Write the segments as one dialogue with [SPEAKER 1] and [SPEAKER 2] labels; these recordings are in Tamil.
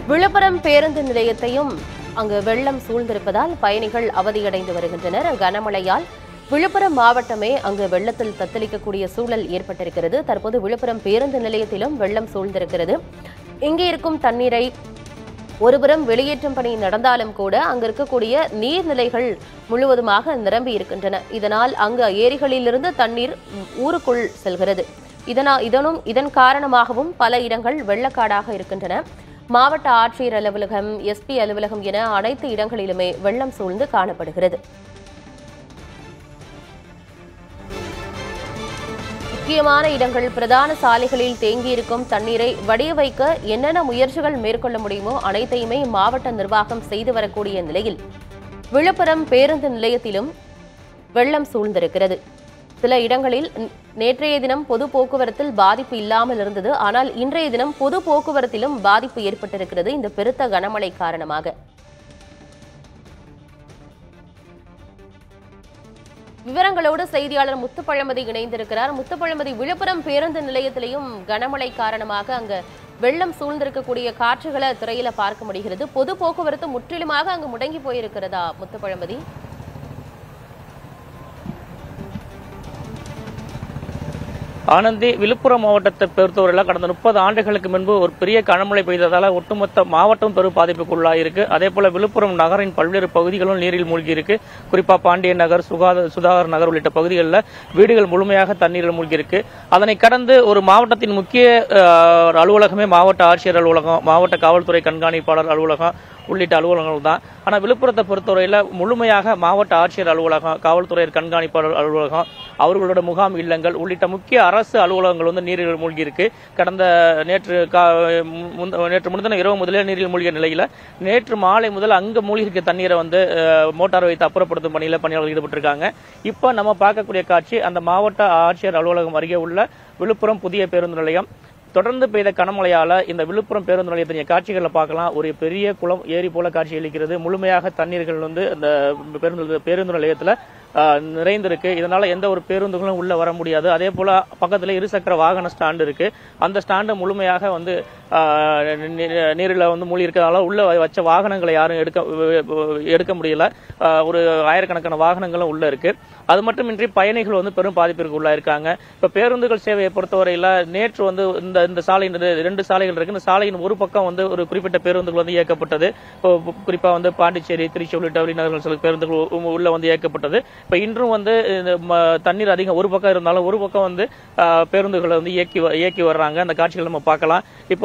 [SPEAKER 1] விழுப்புரம் பேருந்து நிலையத்தையும் அங்கு வெள்ளம் சூழ்ந்திருப்பதால் பயணிகள் அவதியடைந்து வருகின்றனர் கனமழையால் விழுப்புரம் மாவட்டமே அங்கு வெள்ளத்தில் தத்தளிக்கக்கூடிய சூழல் ஏற்பட்டிருக்கிறது தற்போது விழுப்புரம் பேருந்து நிலையத்திலும் வெள்ளம் சூழ்ந்திருக்கிறது இங்கே இருக்கும் தண்ணீரை ஒருபுறம் வெளியேற்றும் பணி நடந்தாலும் கூட அங்கு இருக்கக்கூடிய நீர்நிலைகள் முழுவதுமாக நிரம்பி இருக்கின்றன இதனால் அங்கு ஏரிகளிலிருந்து தண்ணீர் ஊருக்குள் செல்கிறது இதனால் இதனும் இதன் காரணமாகவும் பல இடங்கள் வெள்ளக்காடாக இருக்கின்றன மாவட்ட ஆட்சியர் அலுவலகம் எஸ்பி அலுவலகம் என அனைத்து இடங்களிலுமே வெள்ளம் சூழ்ந்து காணப்படுகிறது முக்கியமான இடங்கள் பிரதான சாலைகளில் தேங்கியிருக்கும் தண்ணீரை வடிய வைக்க என்னென்ன முயற்சிகள் மேற்கொள்ள முடியுமோ அனைத்தையுமே மாவட்ட நிர்வாகம் செய்து வரக்கூடிய நிலையில் விழுப்புரம் பேருந்து நிலையத்திலும் வெள்ளம் சூழ்ந்திருக்கிறது சில இடங்களில் ந- நேற்றைய தினம் பொது போக்குவரத்தில் பாதிப்பு இல்லாமல் இருந்தது ஆனால் இன்றைய தினம் பொது போக்குவரத்திலும் பாதிப்பு ஏற்பட்டிருக்கிறது இந்த பெருத்த கனமழை காரணமாக விவரங்களோடு செய்தியாளர் முத்துப்பழமதி இணைந்திருக்கிறார் முத்துப்பழமதி விழுப்புரம் பேருந்து நிலையத்திலையும் கனமழை காரணமாக அங்க வெள்ளம் சூழ்ந்திருக்கக்கூடிய காட்சிகளை திரையில பார்க்க முடிகிறது பொது போக்குவரத்து முற்றிலுமாக அங்கு முடங்கி போயிருக்கிறதா முத்துப்பழமதி
[SPEAKER 2] ஆனந்தி விழுப்புரம் மாவட்டத்தை பொறுத்தவரையில் கடந்த முப்பது ஆண்டுகளுக்கு முன்பு ஒரு பெரிய கனமழை பெய்ததால் ஒட்டுமொத்த மாவட்டம் பெரும் பாதிப்புக்குள்ளாயிருக்கு அதே போல விழுப்புரம் நகரின் பல்வேறு பகுதிகளும் நீரில் மூழ்கி இருக்கு குறிப்பா பாண்டியன் நகர் சுகாதார சுதாகர் நகர் உள்ளிட்ட பகுதிகளில் வீடுகள் முழுமையாக தண்ணீரில் மூழ்கி இருக்கு அதனை கடந்து ஒரு மாவட்டத்தின் முக்கிய அஹ், அலுவலகமே மாவட்ட ஆட்சியர் அலுவலகம் மாவட்ட காவல்துறை கண்காணிப்பாளர் அலுவலகம் உள்ளிட்ட அலுவலகங்கள் தான் ஆனால் விழுப்புரத்தை பொறுத்தவரையில் முழுமையாக மாவட்ட ஆட்சியர் அலுவலகம் காவல்துறை கண்காணிப்பாளர் அலுவலகம் அவர்களோட முகாம் இல்லங்கள் உள்ளிட்ட முக்கிய அரசு அலுவலகங்கள் வந்து நீரில் மூழ்கி இருக்கு கடந்த நேற்று கா- முந்த- நேற்று முன்தினம் இரவு முதலே நீரில் மூழ்கிய நிலையில நேற்று மாலை முதல் அங்க மூழ்கி இருக்க தண்ணீரை வந்து அஹ், மோட்டார் வைத்து அப்புறப்படுத்தும் பணியில பணியாளர்கள் ஈடுபட்டிருக்காங்க இப்போ நம்ம பார்க்கக்கூடிய காட்சி அந்த மாவட்ட ஆட்சியர் அலுவலகம் அருகே உள்ள விழுப்புரம் புதிய பேருந்து நிலையம் தொடர்ந்து பெய்த கனமழையால இந்த விழுப்புரம் பேருந்து நிலையத்தின் காட்சிகளை பார்க்கலாம் ஒரு பெரிய குளம் ஏரி போல காட்சி அளிக்கிறது முழுமையாக தண்ணீர்கள் வந்து இந்த பேருந்து பேருந்து நிலையத்துல ஆஹ், நிறைந்திருக்கு இதனால எந்த ஒரு பேருந்துகளும் உள்ள வர முடியாது அதே போல பக்கத்துல இருசக்கர வாகன ஸ்டாண்ட் இருக்கு அந்த ஸ்டாண்டு முழுமையாக வந்து ஆஹ், நீ- நீரில் வந்து மூழ்கி இருக்கிறதால உள்ள வச்ச வாகனங்களை யாரும் எடுக்க எடுக்க முடியல ஆஹ், ஒரு ஆயிரக்கணக்கான வாகனங்களும் உள்ள இருக்கு அது மட்டுமின்றி பயணிகள் வந்து பெரும் பாதிப்பிற்கு உள்ளாயிருக்காங்க இப்ப பேருந்துகள் சேவையை பொறுத்தவரையில நேற்று வந்து இந்த இந்த சாலை இந்த ரெண்டு சாலைகள் இருக்கு இந்த சாலையின் ஒரு பக்கம் வந்து ஒரு குறிப்பிட்ட பேருந்துகள் வந்து இயக்கப்பட்டது இப்போ குறிப்பா வந்து பாண்டிச்சேரி திருச்சி உள்ளிட்ட வெளிநகர்கள் சில பேருந்துகள் உ- உள்ள வந்து இயக்கப்பட்டது இப்ப இன்றும் வந்து இந்த ம- தண்ணீர் அதிகம் ஒரு பக்கம் இருந்தாலும் ஒரு பக்கம் வந்து ஆஹ், பேருந்துகளை வந்து இயக்கி வ- இயக்கி வர்றாங்க அந்த காட்சிகளை நம்ம பார்க்கலாம் இப்போ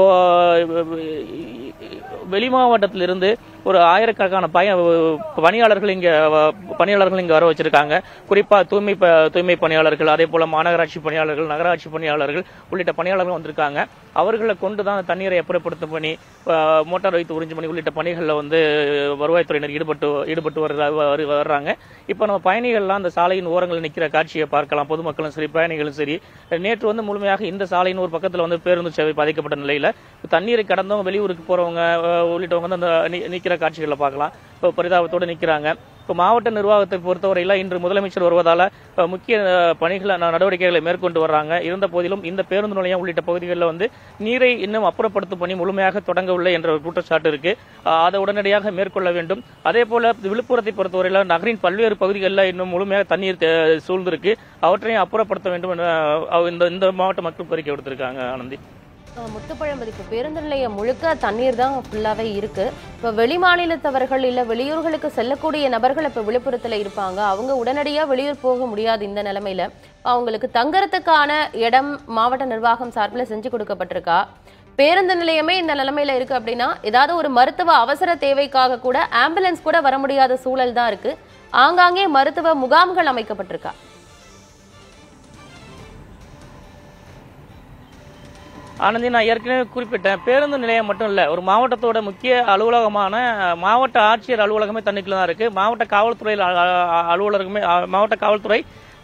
[SPEAKER 2] வெளி மாவட்டத்திலிருந்து ஒரு ஆயிரக்கணக்கான பய பணியாளர்கள் இங்க வ- பணியாளர்கள் இங்க வர வச்சிருக்காங்க குறிப்பா தூய்மை ப- தூய்மை பணியாளர்கள் அதே போல மாநகராட்சி பணியாளர்கள் நகராட்சி பணியாளர்கள் உள்ளிட்ட பணியாளர்கள் வந்திருக்காங்க அவர்களை கொண்டு தான் அந்த தண்ணீரை அப்புறப்படுத்தும் பணி அஹ், மோட்டார் வைத்து உறிஞ்சும் பணி உள்ளிட்ட பணிகளில் வந்து வருவாய்த்துறையினர் ஈடுபட்டு ஈடுபட்டு வர்ற- வரு- வர்றாங்க இப்போ நம்ம பயணிகள்லாம் அந்த சாலையின் ஓரங்களில் நிற்கிற காட்சியை பார்க்கலாம் பொதுமக்களும் சரி பயணிகளும் சரி நேற்று வந்து முழுமையாக இந்த சாலையின் ஒரு பக்கத்தில் வந்து பேருந்து சேவை பாதிக்கப்பட்ட நிலையில தண்ணீரை கடந்தவங்க வெளியூருக்கு போறவங்க அஹ், உள்ளிட்டவங்க வந்து அந்த நி- நிக்கிற காட்சிகளை பார்க்கலாம் இப்போ பரிதாபத்தோடு நிக்கிறாங்க இப்போ மாவட்ட நிர்வாகத்தை பொறுத்தவரையில இன்று முதலமைச்சர் வருவதால அஹ், முக்கிய அஹ், பணிகளை ந- நடவடிக்கைகளை மேற்கொண்டு வர்றாங்க இருந்த போதிலும் இந்த பேருந்து நிலையம் உள்ளிட்ட பகுதிகளில் வந்து நீரை இன்னும் அப்புறப்படுத்தும் பணி முழுமையாக தொடங்கவில்லை என்ற ஒரு குற்றச்சாட்டு இருக்கு அஹ், அதை உடனடியாக மேற்கொள்ள வேண்டும் அதே போல விழுப்புரத்தை பொறுத்தவரையில நகரின் பல்வேறு பகுதிகளில் இன்னும் முழுமையாக தண்ணீர் தே- சூழ்ந்திருக்கு அவற்றையும் அப்புறப்படுத்த வேண்டும் என அஹ், இந்த இந்த மாவட்ட மக்கள் கோரிக்கை விடுத்திருக்காங்க ஆனந்தி
[SPEAKER 1] அஹ் முத்துப்பழம்பதி இப்போ பேருந்து நிலையம் முழுக்க தண்ணீர் தான் ஃபுல்லாவே இருக்கு இப்போ வெளி மாநிலத்தவர்கள் இல்ல வெளியூர்களுக்கு செல்லக்கூடிய நபர்கள் இப்போ விழுப்புரத்துல இருப்பாங்க அவங்க உடனடியா வெளியூர் போக முடியாது இந்த நிலைமையில அவங்களுக்கு தங்கறதுக்கான இடம் மாவட்ட நிர்வாகம் சார்பில் செஞ்சு கொடுக்கப்பட்டிருக்கா பேருந்து நிலையமே இந்த நிலைமையில இருக்கு அப்படின்னா ஏதாவது ஒரு மருத்துவ அவசர தேவைக்காக கூட ஆம்புலன்ஸ் கூட வர முடியாத சூழல் தான் இருக்கு ஆங்காங்கே மருத்துவ முகாம்கள் அமைக்கப்பட்டிருக்கா
[SPEAKER 2] ஆனந்தி நான் ஏற்கனவே குறிப்பிட்டேன் பேருந்து நிலையம் மட்டும் இல்ல ஒரு மாவட்டத்தோட முக்கிய அலுவலகமான மாவட்ட ஆட்சியர் அலுவலகமே தண்ணிக்குள்ள தான் இருக்கு மாவட்ட காவல்துறை அ- அ- அலுவலகமே அ- மாவட்ட காவல்துறை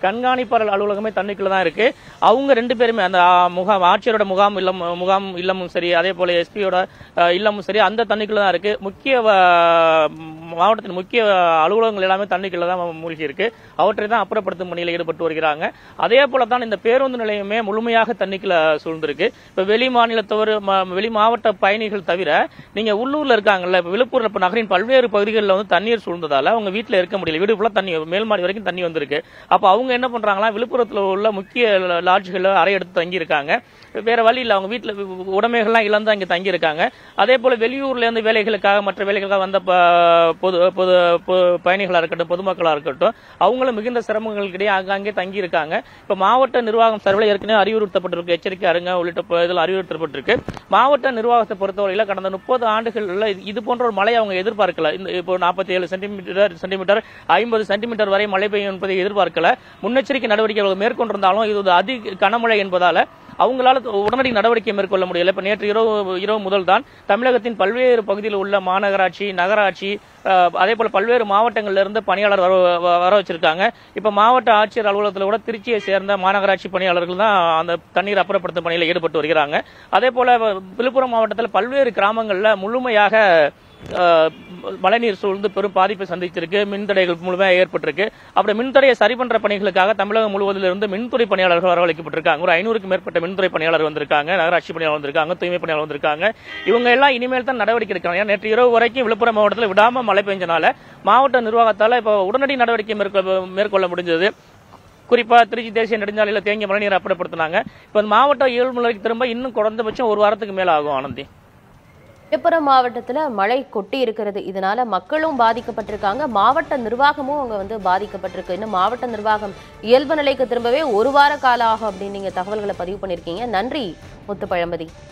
[SPEAKER 2] கண்காணிப்பாளர் அலுவலகமே தண்ணிக்குள்ள தான் இருக்கு அவங்க ரெண்டு பேருமே அந்த ஆ, முகாம் ஆட்சியரோட முகாம் இல்லம் முகாம் இல்லமும் சரி அதே போல எஸ்பியோட இல்லமும் சரி அந்த தண்ணிக்குள்ள தான் இருக்கு முக்கிய வ- மாவட்டத்தின் முக்கிய அலுவலகங்கள் எல்லாமே தண்ணிக்குள்ள தான் மூழ்கி இருக்கு அவற்றை தான் அப்புறப்படுத்தும் பணியில் ஈடுபட்டு வருகிறாங்க அதே போல தான் இந்த பேருந்து நிலையமே முழுமையாக தண்ணிக்குள்ள சூழ்ந்திருக்கு இப்ப வெளி மாநிலத்தவர் ம- வெளி மாவட்ட பயணிகள் தவிர நீங்க உள்ளூர்ல இருக்காங்கல்ல இப்ப விழுப்புரம் இப்ப நகரின் பல்வேறு பகுதிகளில் வந்து தண்ணீர் சூழ்ந்ததால அவங்க வீட்டுல இருக்க முடியல வீடு ஃபுல்லா தண்ணி மேல் மாடி வரைக்கும் தண்ணி வந்திருக்கு அப்ப அவங்க என்ன பண்றாங்களா விழுப்புரத்துல உள்ள முக்கிய லாட்ஜ்கள்ல அறை எடுத்து தங்கி இருக்காங்க வேற வழி இல்ல அவங்க வீட்டுல உடைமைகள்லாம் இழந்து அங்க தங்கி இருக்காங்க அதே போல வெளியூர்ல இருந்து வேலைகளுக்காக மற்ற வேலைகளுக்காக வந்த ப- பொது பொது பொ- பயணிகளா இருக்கட்டும் பொதுமக்களா இருக்கட்டும் அவங்களும் மிகுந்த சிரமங்களுக்கிடையே அங்கங்கே தங்கி இருக்காங்க இப்ப மாவட்ட நிர்வாகம் சார்பில் ஏற்கனவே அறிவுறுத்தப்பட்டிருக்கு எச்சரிக்கை அருங்க உள்ளிட்ட ப- இதில் அறிவுறுத்தப்பட்டிருக்கு மாவட்ட நிர்வாகத்தை பொறுத்தவரையில கடந்த முப்பது ஆண்டுகள்ல இது- இது போன்ற ஒரு மழை அவங்க எதிர்பார்க்கல இந்த இப்போ நாற்பத்தி ஏழு சென்டிமீட்டர் சென்டிமீட்டர் ஐம்பது சென்டிமீட்டர் வரை மழை பெய்யும் என்பதை எதிர்பார்க்கல முன்னெச்சரிக்கை நடவடிக்கை அவர்கள் மேற்கொண்டிருந்தாலும் இது ஒரு அதி கனமழை என்பதால அவங்களால உடனடி நடவடிக்கை மேற்கொள்ள முடியல இப்ப நேற்று இரவு இரவு முதல் தான் தமிழகத்தின் பல்வேறு பகுதியில் உள்ள மாநகராட்சி நகராட்சி அஹ், அதே போல பல்வேறு மாவட்டங்கள்ல இருந்து பணியாளர் வர வ- வர வச்சிருக்காங்க இப்ப மாவட்ட ஆட்சியர் அலுவலகத்தில் கூட திருச்சியை சேர்ந்த மாநகராட்சி பணியாளர்கள் தான் அந்த தண்ணீர் அப்புறப்படுத்தும் பணியில் ஈடுபட்டு வருகிறாங்க அதே போல விழுப்புரம் மாவட்டத்தில் பல்வேறு கிராமங்கள்ல முழுமையாக அஹ், மழைநீர் சூழ்ந்து பெரும் பாதிப்பை சந்திச்சிருக்கு மின்தடைகள் முழுமையாக ஏற்பட்டிருக்கு அப்படி மின்தடையை சரி பண்ற பணிகளுக்காக தமிழகம் முழுவதில் இருந்து மின்துறை பணியாளர்கள் வரவழைக்கப்பட்டிருக்காங்க ஒரு ஐநூறுக்கும் மேற்பட்ட மின்துறை பணியாளர் வந்திருக்காங்க நகராட்சி பணியாளர் வந்திருக்காங்க தூய்மை பணியாளர் வந்திருக்காங்க இவங்க எல்லாம் இனிமேல் தான் நடவடிக்கை எடுக்கிறாங்க ஏன்னா நேற்று இரவு வரைக்கும் விழுப்புரம் மாவட்டத்தில் விடாம மழை பெஞ்சனால மாவட்ட நிர்வாகத்தால இப்போ உடனடி நடவடிக்கை மேற்கொள்ள மேற்கொள்ள முடிஞ்சது குறிப்பா திருச்சி தேசிய நெடுஞ்சாலையில தேங்கிய மழைநீர் அப்புறப்படுத்தினாங்க இப்போ மாவட்ட இயல்புநிலைக்கு திரும்ப இன்னும் குறைந்தபட்சம் ஒரு வாரத்துக்கு மேல ஆகும் ஆனந்தி
[SPEAKER 1] விழுப்புரம் மாவட்டத்துல மழை கொட்டி இருக்கிறது இதனால மக்களும் பாதிக்கப்பட்டிருக்காங்க மாவட்ட நிர்வாகமும் அங்க வந்து பாதிக்கப்பட்டிருக்கு இன்னும் மாவட்ட நிர்வாகம் இயல்பு நிலைக்கு திரும்பவே ஒரு வார காலம் ஆகும் அப்படின்னு நீங்க தகவல்களை பதிவு பண்ணிருக்கீங்க நன்றி முத்துப்பழம்பதி